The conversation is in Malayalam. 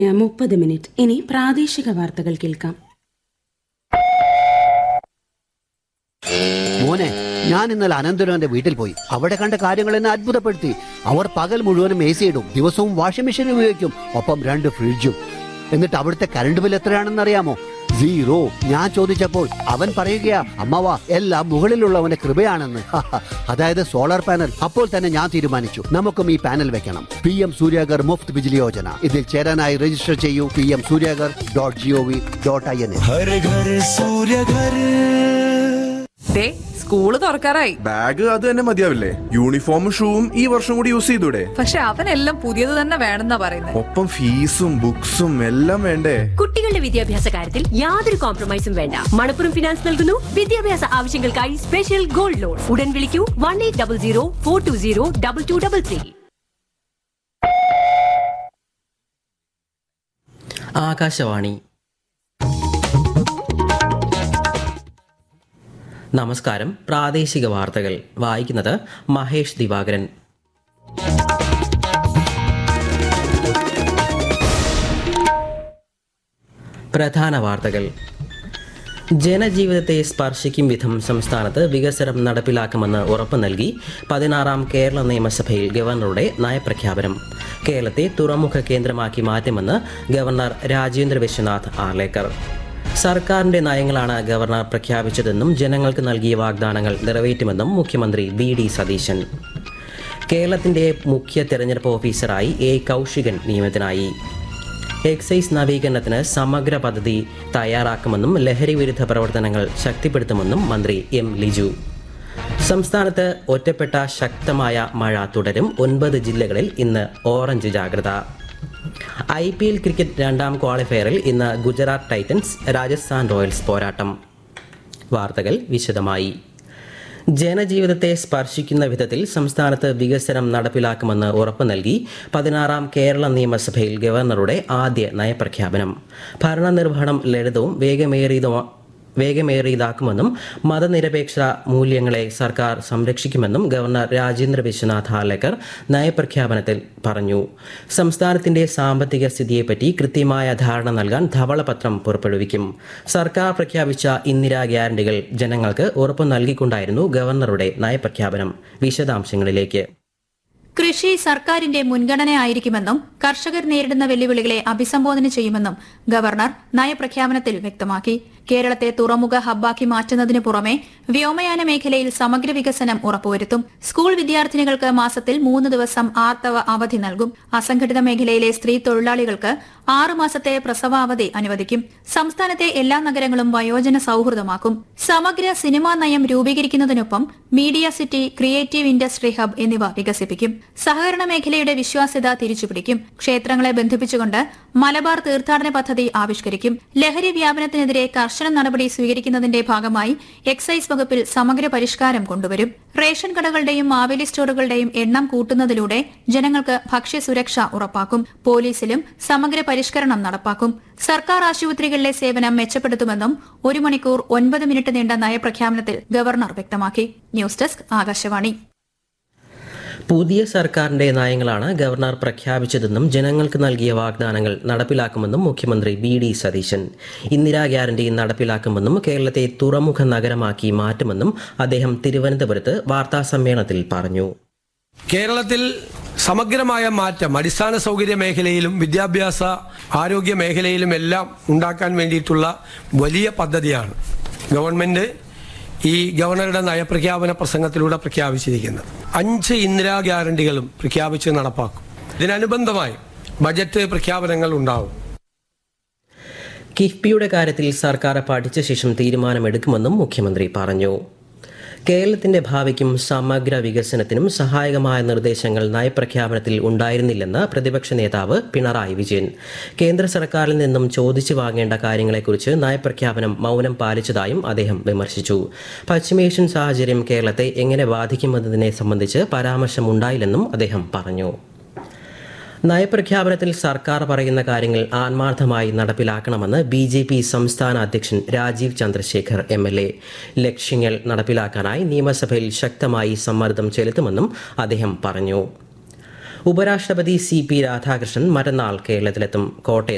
മുപ്പത് മിനിറ്റ് ഇനി പ്രാദേശിക വാർത്തകൾ കേൾക്കാം മോനെ ഞാൻ ഇന്നലെ അനന്തരവന്റെ വീട്ടിൽ പോയി അവിടെ കണ്ട കാര്യങ്ങൾ എന്നെ അത്ഭുതപ്പെടുത്തി അവർ പകൽ മുഴുവനും എ സി ഇടും ദിവസവും വാഷിംഗ് മെഷീൻ ഉപയോഗിക്കും ഒപ്പം രണ്ട് ഫ്രിഡ്ജും എന്നിട്ട് അവിടുത്തെ കറണ്ട് ബിൽ എത്രയാണെന്ന് അറിയാമോ സീറോ ഞാൻ ചോദിച്ചപ്പോൾ അവൻ പറയുകയാ അമ്മവ എല്ലാം മുകളിലുള്ളവന്റെ കൃപയാണെന്ന് അതായത് സോളാർ പാനൽ അപ്പോൾ തന്നെ ഞാൻ തീരുമാനിച്ചു നമുക്കും ഈ പാനൽ വെക്കണം പി എം സൂര്യാഗർ മുഫ്ത് ബിജിലി യോജന ഇതിൽ ചേരാനായി രജിസ്റ്റർ ചെയ്യൂ P M Suryaghar dot G O V dot I N Har Ghar Surya Ghar ദേ സ്കൂള് തുറക്കാറായി ബാഗ് അത് തന്നെ മതിയാവില്ലേ യൂണിഫോമും ഷൂവും ഈ വർഷം കൂടി യൂസ് ചെയ്തൂടെ പക്ഷെ അവനെല്ലാം പുതിയത് തന്നെ വേണമെന്നാ പറയുന്നത് ഒപ്പം ഫീസും ബുക്സും എല്ലാം വേണ്ടേ കുട്ടികളുടെ വിദ്യാഭ്യാസ കാര്യത്തിൽ യാതൊരു കോംപ്രമൈസും വേണ്ട മണപ്പുറം ഫിനാൻസ് നൽകുന്നു വിദ്യാഭ്യാസ ആവശ്യങ്ങൾക്കായി സ്പെഷ്യൽ ഗോൾഡ് ലോൺ ഉടൻ വിളിക്കൂ one eight double zero four two zero double two double three Akashvani നമസ്കാരം പ്രാദേശിക വാർത്തകൾ വായിക്കുന്നത് മഹേഷ് ദിവാകരൻ പ്രധാന വാർത്തകൾ ജനജീവിതത്തെ സ്പർശിക്കും വിധം സംസ്ഥാനത്ത് വികസനം നടപ്പിലാക്കുമെന്ന് ഉറപ്പു നൽകി പതിനാറാം കേരള നിയമസഭയിൽ ഗവർണറുടെ നയപ്രഖ്യാപനം കേരളത്തെ തുറമുഖ കേന്ദ്രമാക്കി മാറ്റുമെന്ന് ഗവർണർ രാജേന്ദ്ര വിശ്വനാഥ് ആർലേക്കർ സർക്കാരിന്റെ നയങ്ങളാണ് ഗവർണർ പ്രഖ്യാപിച്ചതെന്നും ജനങ്ങൾക്ക് നൽകിയ വാഗ്ദാനങ്ങൾ നിറവേറ്റുമെന്നും മുഖ്യമന്ത്രി വി ഡി സതീശൻ കേരളത്തിന്റെ മുഖ്യ തെരഞ്ഞെടുപ്പ് ഓഫീസറായി എ കൗശികൻ നിയമിതനായി എക്സൈസ് നവീകരണത്തിന് സമഗ്ര പദ്ധതി തയ്യാറാക്കുമെന്നും ലഹരി വിരുദ്ധ പ്രവർത്തനങ്ങൾ ശക്തിപ്പെടുത്തുമെന്നും മന്ത്രി എം ലിജു സംസ്ഥാനത്ത് ഒറ്റപ്പെട്ട ശക്തമായ മഴ തുടരും ഒൻപത് ജില്ലകളിൽ ഇന്ന് ഓറഞ്ച് ജാഗ്രത ഐ പി എൽ ക്രിക്കറ്റ് രണ്ടാം ക്വാളിഫയറിൽ ഇന്ന് ഗുജറാത്ത് ടൈറ്റൻസ് രാജസ്ഥാൻ റോയൽസ് പോരാട്ടം വാർത്തകൾ വിശദമായി ജനജീവിതത്തെ സ്പർശിക്കുന്ന വിധത്തിൽ സംസ്ഥാനത്ത് വികസനം നടപ്പിലാക്കുമെന്ന് ഉറപ്പു നൽകി പതിനാറാം കേരള നിയമസഭയിൽ ഗവർണറുടെ ആദ്യ നയപ്രഖ്യാപനം ഭരണനിർവഹണം ലളിതവും വേഗമേറിയതും വേഗമേറിയതാക്കുമെന്നും മതനിരപേക്ഷ മൂല്യങ്ങളെ സർക്കാർ സംരക്ഷിക്കുമെന്നും ഗവർണർ രാജേന്ദ്ര വിശ്വനാഥ് ഹാലേക്കർ നയപ്രഖ്യാപനത്തിൽ പറഞ്ഞു സംസ്ഥാനത്തിന്റെ സാമ്പത്തിക സ്ഥിതിയെപ്പറ്റി കൃത്യമായ ധാരണ നൽകാൻ ധവളപത്രം പുറപ്പെടുവിക്കും സർക്കാർ പ്രഖ്യാപിച്ച ഇന്ദിരാ ഗ്യാരണ്ടികൾ ജനങ്ങൾക്ക് ഉറപ്പു നൽകിക്കൊണ്ടായിരുന്നു ഗവർണറുടെ നയപ്രഖ്യാപനം വിശദാംശങ്ങളിലേക്ക് കൃഷി സർക്കാരിന്റെ മുൻഗണനയായിരിക്കുമെന്നും കർഷകർ നേരിടുന്ന വെല്ലുവിളികളെ അഭിസംബോധന ചെയ്യുമെന്നും ഗവർണർ നയപ്രഖ്യാപനത്തിൽ വ്യക്തമാക്കി കേരളത്തെ തുറമുഖ ഹബ്ബാക്കി മാറ്റുന്നതിന് പുറമെ വ്യോമയാന മേഖലയിൽ സമഗ്ര വികസനം ഉറപ്പുവരുത്തും സ്കൂൾ വിദ്യാർത്ഥിനികൾക്ക് മാസത്തിൽ മൂന്ന് ദിവസം ആർത്തവ അവധി നൽകും അസംഘടിത മേഖലയിലെ സ്ത്രീ തൊഴിലാളികൾക്ക് ആറു മാസത്തെ പ്രസവാവധി അനുവദിക്കും സംസ്ഥാനത്തെ എല്ലാ നഗരങ്ങളും വയോജന സൌഹൃദമാക്കും സമഗ്ര സിനിമാ നയം രൂപീകരിക്കുന്നതിനൊപ്പം media city creative industry hub എന്നിവ വികസിപ്പിക്കും സഹകരണ മേഖലയുടെ വിശ്വാസ്യത തിരിച്ചുപിടിക്കും ക്ഷേത്രങ്ങളെ ബന്ധിപ്പിച്ചുകൊണ്ട് മലബാർ തീർത്ഥാടന പദ്ധതി ആവിഷ്കരിക്കും ലഹരി വ്യാപനത്തിനെതിരെ കർശന നടപടി സ്വീകരിക്കുന്നതിന്റെ ഭാഗമായി എക്സൈസ് വകുപ്പിൽ സമഗ്ര പരിഷ്കാരം കൊണ്ടുവരും റേഷൻ കടകളുടെയും മാവേലി സ്റ്റോറുകളുടെയും എണ്ണം കൂട്ടുന്നതിലൂടെ ജനങ്ങൾക്ക് ഭക്ഷ്യസുരക്ഷ ഉറപ്പാക്കും പോലീസിലും സമഗ്ര പരിഷ്കരണം നടപ്പാക്കും സർക്കാർ ആശുപത്രികളിലെ സേവനം മെച്ചപ്പെടുത്തുമെന്നും ഒരു മണിക്കൂർ ഒൻപത് മിനിറ്റ് നീണ്ട നയപ്രഖ്യാപനത്തിൽ ഗവർണർ വ്യക്തമാക്കി ന്യൂസ് ഡെസ്ക് ആകാശവാണി പുതിയ സർക്കാരിന്റെ നയങ്ങളാണ് ഗവർണർ പ്രഖ്യാപിച്ചതെന്നും ജനങ്ങൾക്ക് നൽകിയ വാഗ്ദാനങ്ങൾ നടപ്പിലാക്കുമെന്നും മുഖ്യമന്ത്രി V D Satheesan Indira guarantee നടപ്പിലാക്കുമെന്നും കേരളത്തെ തുറമുഖ നഗരമാക്കി മാറ്റുമെന്നും അദ്ദേഹം തിരുവനന്തപുരത്ത് വാർത്താസമ്മേളനത്തിൽ പറഞ്ഞു കേരളത്തിൽ സമഗ്രമായ മാറ്റം അടിസ്ഥാന സൗകര്യ മേഖലയിലും വിദ്യാഭ്യാസ ആരോഗ്യ മേഖലയിലും എല്ലാം ഉണ്ടാക്കാൻ വേണ്ടിയിട്ടുള്ള വലിയ പദ്ധതിയാണ് ഗവൺമെന്റ് ഈ ഗവർണറുടെ നയപ്രഖ്യാപന പ്രസംഗത്തിലൂടെ പ്രഖ്യാപിച്ചിരിക്കുന്നത് അഞ്ച് ഇന്ദിരാ ഗ്യാരണ്ടികളും പ്രഖ്യാപിച്ച് നടപ്പാക്കും ഇതിനനുബന്ധമായി ബജറ്റ് പ്രഖ്യാപനങ്ങൾ ഉണ്ടാവും കിഫ്ബിയുടെ കാര്യത്തിൽ സർക്കാർ പഠിച്ച ശേഷം തീരുമാനമെടുക്കുമെന്നും മുഖ്യമന്ത്രി പറഞ്ഞു കേരളത്തിന്റെ ഭാവിക്കും സമഗ്ര വികസനത്തിനും സഹായകമായ നിർദ്ദേശങ്ങൾ നയപ്രഖ്യാപനത്തിൽ ഉണ്ടായിരുന്നില്ലെന്ന് പ്രതിപക്ഷ നേതാവ് പിണറായി വിജയൻ കേന്ദ്ര സർക്കാരിൽ നിന്നും ചോദിച്ചു വാങ്ങേണ്ട കാര്യങ്ങളെക്കുറിച്ച് നയപ്രഖ്യാപനം മൗനം പാലിച്ചതായും അദ്ദേഹം വിമർശിച്ചു പശ്ചിമേഷ്യൻ സാഹചര്യം കേരളത്തെ എങ്ങനെ ബാധിക്കുമെന്നതിനെ സംബന്ധിച്ച് പരാമർശമുണ്ടായില്ലെന്നും അദ്ദേഹം പറഞ്ഞു നയപ്രഖ്യാപനത്തിൽ സർക്കാർ പറയുന്ന കാര്യങ്ങൾ ആത്മാർത്ഥമായി നടപ്പിലാക്കണമെന്ന് ബി ജെ പി സംസ്ഥാന അധ്യക്ഷൻ Rajeev Chandrasekhar M L A ലക്ഷ്യങ്ങൾ നടപ്പിലാക്കാനായി നിയമസഭയിൽ ശക്തമായി സമ്മർദ്ദം ചെലുത്തുമെന്നും അദ്ദേഹം പറഞ്ഞു ഉപരാഷ്ട്രപതി സി പി രാധാകൃഷ്ണൻ മറ്റന്നാൾ കേരളത്തിലെത്തും കോട്ടയത്ത്